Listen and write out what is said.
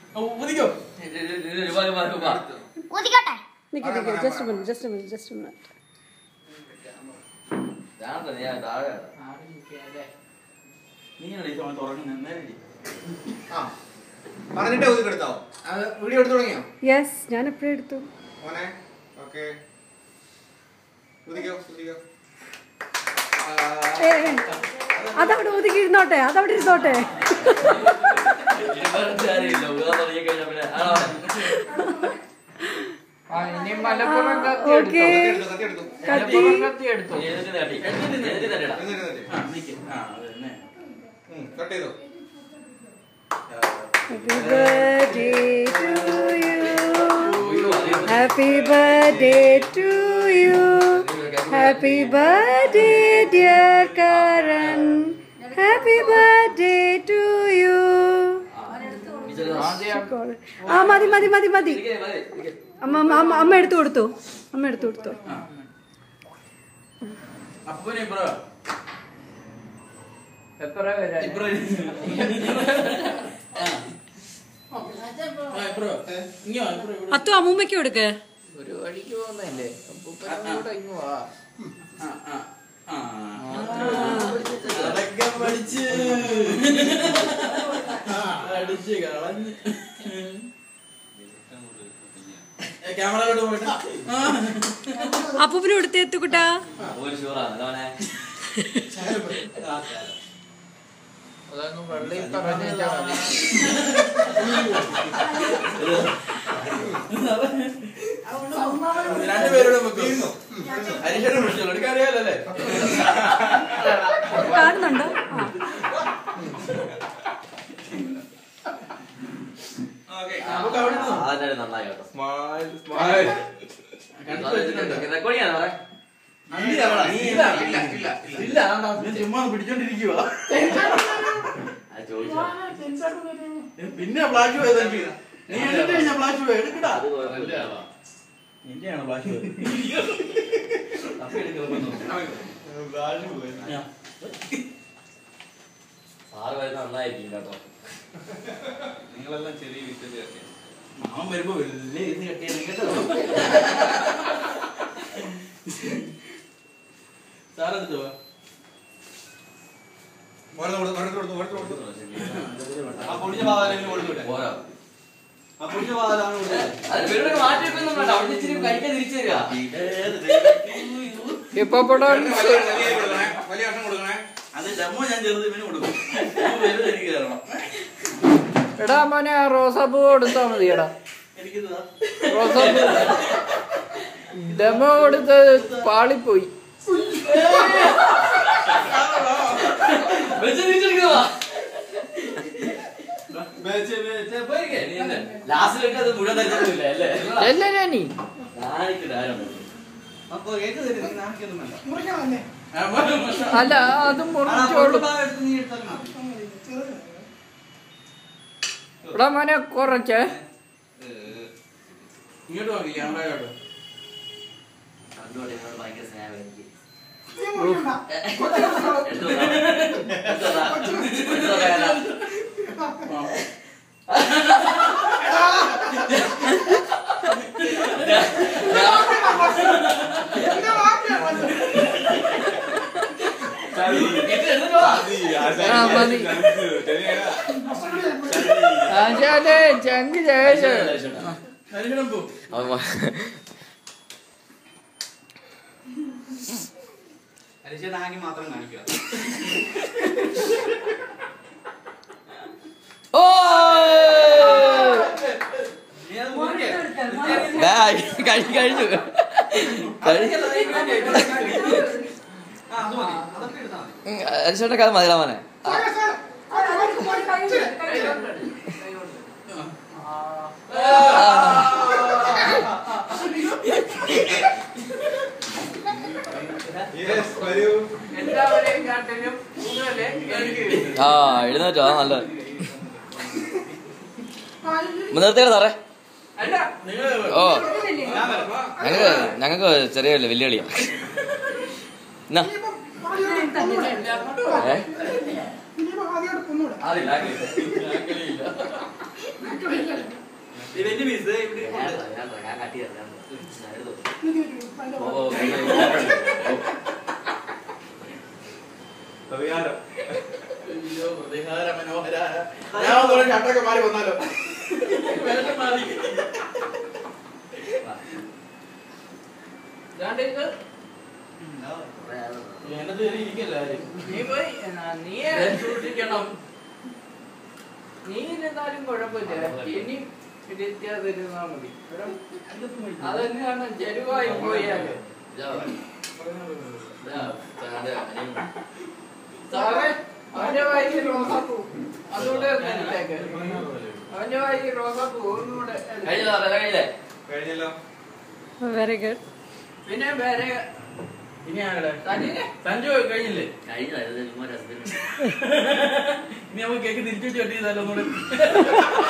ഊതിക്കോ രൂപ രൂപ രൂപ ഊതിക്കോട്ടെ നിക്ക് നിക്ക് just minute just minute just minute ഞാൻ തന്നെ ഞാൻ താഴെ നീ ഈ സമയത്ത് ഉറങ്ങുന്ന നേരെ ഇരി. ആ പറഞ്ഞിട്ട് ഊതിക്കെടുത്താവോ അത് വീഡിയോ എടുത്തു തുടങ്ങിയോ യെസ് ഞാൻ എപ്പോഴും എടുത്തു മോനെ ഓക്കെ ഊതിക്കോ ഊതിക്കോ ഏ, ഏ, അതവിടെ ഒതുക്കി ഇരുന്നോട്ടെ അതവിടെ ഇരുന്നോട്ടെ ഇരുപത്തി ആറില്ല ഊതാൻ തുടങ്ങി കഴിഞ്ഞാൽ പിന്നെ ആണോ ആ, ഇനി മലപ്പുറം കത്തി ഓക്കെ എടുത്തോ. കത്തി എടുത്തു കത്തി മലപ്പുറം കത്തി എടുത്തു നീ എഴുതി തട്ടി എഴുതി തട്ടിടാ എന്നിട്ട് കത്തി ആ, നിക്ക്. ആ, അത് തന്നെ. ഉം, കട്ട് ചെയ്തോ happy birthday to you happy birthday dear Karan happy birthday to you ആദ്യം ആ മതി മതി മതി മതി ഇരിക്ക്, മതി, ഇരിക്ക്. അമ്മ അമ്മ അമ്മ അമ്മ എടുത്തു കൊടുത്തു അമ്മ എടുത്തു കൊടുത്തു ആ. അപ്പൂനെ ഇപ്പുറം വാ. എത്ര വരെ ഇപ്പുറം ഇരി. ആ. ആ, ഇപ്പുറം വാ. ഇങ്ങ് വാ, ഇപ്പുറം ഇവിടെ. അത്തു അമ്മൂമ്മയ്ക്ക് കൊടുക്ക് ഒരു വഴിക്ക് പോകുന്നല്ലേ കൂടെ ഇങ്ങ് വാ ആ, ആ, ആ. അതൊക്കെ പഠിച്ച് അടിച്ച് കളഞ്ഞ് ക്യാമറയിലോട്ട് പോയിട്ട് ആ. അപ്പൂപ്പിന് കൊടുത്ത് എത്തുകുട്ടാ ഒരു ഷൂറാണ് അതാണ് അതങ്ങ് വെള്ളയിൽ പറഞ്ഞാ മതി രണ്ടുപേരോടും വെക്കും അരിശനെ വിളിച്ചോളൂ എനിക്കറിയാലോ അല്ലേ കാണുന്നുണ്ടോ ആ ഓക്കെ നമുക്ക് അവിടെ നിന്ന് അതെന്നെ നന്നായി കേട്ടോ സ്മൈൽ സ്മൈൽ കണ്ടു വെച്ചിട്ടുണ്ട് റെക്കോർഡിംഗ് ആണ് പറയാം നീ അവിടെ, നീ ഇല്ല, ഇല്ല, ഇല്ല, ഇല്ല. ഇല്ല, അതാ, ഞാൻ ചുമ്മാ പിടിച്ചോണ്ടിരിക്കുക അത് ചോദിച്ചോ പിന്നെ ഫ്ലാഷ് പോയത് എനിക്ക് നീ എടുത്തിട്ട് കഴിഞ്ഞാ ഫ്ലാഷ് പോയി എടുക്കടാ അത് കുഴപ്പമില്ല നിന്റെയാണ് ഫ്ലാഷ് പോയത് അപ്പൊ എടുക്കുന്നു ഞാൻ. സാറ് വരുന്ന നന്നായിരിക്കും കേട്ടോ നിങ്ങളെല്ലാം ചെറിയ വിറ്റല്ലേ മാമൻ വരുമ്പോ വലിയ ഇത് കെട്ടിയാണ് കേട്ടോ സാറെടുത്തോ ഓരോന്ന് കൊടുത്തു ഓരോന്ന് കൊടുത്തു ഓരോന്ന് കൊടുത്തു ആ പൊടിച്ച പാതാലെങ്കിലും കൊടുത്തുവിട്ടെ പോരാ ആ പൊടിച്ച പാതാലാണ് കൊടുത്തത് അത് വെറുതെ മാറ്റി വെക്കൊന്നും വേണ്ട അവിടെ ഇച്ചിരി കഴിക്കാൻ തിരിച്ചു തരിക ഇപ്പൊ പടം വലിയ വലിയ കൊടുക്കണേ വലിയ കഷ്ണം കൊടുക്കണേ അത് ഡെമോ ഞാൻ ചെറുത് ഇവന് കൊടുക്കും ഇത് വലുത് എനിക്ക് തരണം എടാ മോനെ ആ റോസാപ്പൂ കൊടുത്താ മതി എടാ എനിക്കിത് താ. റോസാപ്പൂ ഡെമോ കൊടുത്ത് പാളിപ്പോയി വെച്ച് തിരിച്ചെടുക്കുന്നതാ വെച്ച് വെച്ച് പോയിരിക്കെ. നീ എന്നെ ലാസ്റ്റിലൊക്കെ അത് മുഴുവൻ തരത്തില്ല അല്ലേ എല്ലാം നീ കാണിക്കില്ല ആരും അപ്പൊ കേക്ക് തരും നീ നാണിക്കൊന്നും വേണ്ട ആ, മോനെ, മോനെ. അല്ല അത് ആ, മുറിച്ചോളൂ പൊടി ഭാഗം എടുത്ത് നീ എടുത്താൽ മതി. എടാ മോനെ കുറച്ച് ഇങ്ങോട്ട് നോക്കി ക്യാമറയോട്ട് കണ്ടുകൊണ്ട് എന്നോട് ഭയങ്കര സ്നേഹം എനിക്ക് എടുത്തു വെക്കാം. എടുത്തു വെക്കാം. എടുത്തു വെക്കാം. ഇത് എടുത്തിട്ട് വാ. ആ മതി ആശാലേ ചങ്ക് ശേഷം ഹരിഹരം പോ ഹരിശേട്ടൻ ആകെ മാത്രം കാണിക്കുക ഓ നീ അത് മുറിക്ക്. കഴിഞ്ഞു കഴിഞ്ഞു കഴിഞ്ഞു ആ, അത് മതി. അതൊക്കെ എടുത്താൽ മതി. അരിച്ചോട്ടെ കാലം മതിടാ മോനെ യെസ് വരൂ എല്ലാവരെയും കാട്ടിലും കൂടുതല് എനിക്ക് ആ എഴുന്നേറ്റോ ആ നല്ല നിർത്തിയുടെ സാറേ അല്ല നിങ്ങള് ഓ ഞാൻ വരാം. ഞങ്ങൾക്ക് ഞങ്ങൾക്ക് ചെറിയ വെല്ലുവിളിയാ എന്നാ ഏ? അതില്ല, ആക്കില്ല. ആക്കില്ല. ഈ വലിയ പീസ് ഇവിടെ ഇരിപ്പുണ്ട്. ഞാൻ കട്ടി തരാം അയ്യോ, പ്രതിഹാര മനോഹര. ഞാൻ ഒന്നുകൂടെ ഷർട്ടൊക്കെ മാറി വന്നാലോ വേഷം മാറി ഇതാണ്ട് ഇത് എന്നത് കയറി ഇരിക്കല്ല ആരും നീ പോയി എന്നാ, നീ സൂക്ഷിക്കണം നീ ഇരുന്നാലും കുഴപ്പമില്ല ഇനി ഇരിക്കാതിരുന്നാ മതി അതന്നെയാണ് ചെരുവായി പോയാല് സാറേ അവന്റെ വായിക്ക് റോസാപ്പൂ അതുകൂടെ ഒന്ന് എടുത്തേക്ക് അവന്റെ വായിക്ക് റോസാപ്പൂ ഒന്നുകൂടെ എടുത്തേക്ക്. കഴിഞ്ഞില്ല കഴിഞ്ഞില്ലേ കഴിഞ്ഞല്ലോ വെരി ഗുഡ് പിന്നെ വേറെ ഇനി ആരുടെ സഞ്ജിനെ സഞ്ജു കഴിഞ്ഞില്ലേ കഴിഞ്ഞില്ല ഇത് ചുമ്മാ രസത്തിന് ഇനി നമുക്ക് കേക്ക് തിരിച്ചു വെച്ച് കെട്ടിയതല്ലോ ഒന്നുകൂടെ